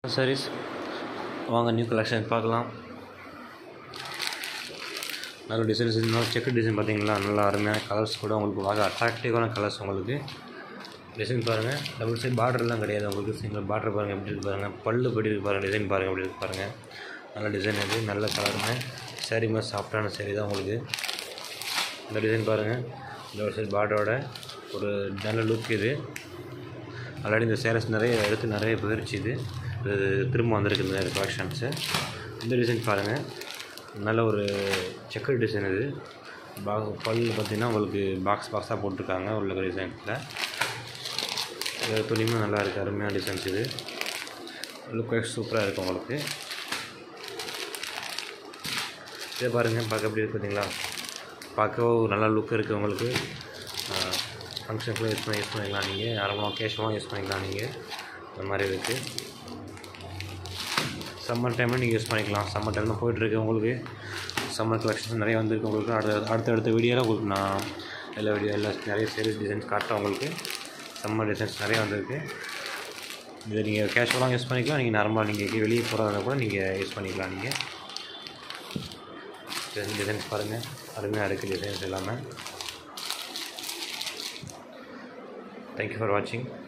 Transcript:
sarees வாங்க new collection பார்க்கலாம் நல்ல டிசைன்ஸ் இருந்தாலும் செக்கு டிசைன் பார்த்தீங்களா நல்லா அருமையான கலர்ஸ் கூட உங்களுக்கு பார்க்க அட்ராக்டிவான கலர்ஸ் உங்களுக்கு டிசைன் பாருங்கள் டபுள் சைட் பார்டர்லாம் கிடையாது உங்களுக்கு சிங்கிள் பார்டர் பாருங்கள் எப்படி இருக்கு பாருங்கள் பல்லு படி இருக்கு பாருங்கள் டிசைன் பாருங்கள் எப்படி இருக்கு பாருங்கள் நல்ல டிசைன் இது நல்ல கலருங்க saree மாதிரி சாஃப்டான saree தான் உங்களுக்கு இந்த டிசைன் பாருங்கள் இந்த ஒரு சைடு பார்டரோட ஒரு நல்ல லுக் இது ஆல்ரெடி இந்த சேரஸ் நிறைய எடுத்து நிறைய போயிடுச்சு இது இது திரும்ப வந்திருக்கு இந்த கலெக்ஷன்ஸு இந்த டிசைன் பாருங்கள் நல்ல ஒரு செக்கர் டிசைன் இது பா பல் பார்த்தீங்கன்னா உங்களுக்கு பாக்ஸ் பாக்ஸாக போட்டிருக்காங்க உள்ள டிசைன்ஸில் இது துணியுமே நல்லா இருக்குது அருமையான டிசைன்ஸ் இது லுக் வைஸ் சூப்பராக இருக்குது உங்களுக்கு இதை பாருங்கள் பார்க்க எப்படி இருக்கு பார்த்தீங்களா பார்க்க ஒரு நல்ல லுக் இருக்குது உங்களுக்கு ஃபங்க்ஷனுக்குள்ள யூஸ் பண்ணி யூஸ் பண்ணிக்கலாம் நீங்கள் நார்மலாக கேஷுவலாக யூஸ் பண்ணிக்கலாம் நீங்கள் இந்த மாதிரி இருக்குது சம்மர் டைமில் நீங்கள் யூஸ் பண்ணிக்கலாம் சம்மர் டைமில் போயிட்டுருக்கு உங்களுக்கு சம்மர் கலெக்ஷன்ஸ் நிறைய வந்திருக்கு உங்களுக்கு அடுத்த அடுத்த அடுத்த வீடியோவில் உங்களுக்கு நான் எல்லா வீடியோ எல்லா நிறைய சேரீஸ் டிசைன்ஸ் காட்டுறேன் உங்களுக்கு சம்மர் டிசைன்ஸ் நிறைய வந்திருக்கு இதை நீங்கள் கேஷுவலாக யூஸ் பண்ணிக்கலாம் நீங்கள் நார்மலாக நீங்கள் வெளியே போகிறதா கூட நீங்கள் யூஸ் பண்ணிக்கலாம் நீங்கள் டிசைன்ஸ் பாருங்கள் அருமையாக இருக்குது டிசைன்ஸ் எல்லாமே தேங்க்யூ ஃபார் வாட்சிங்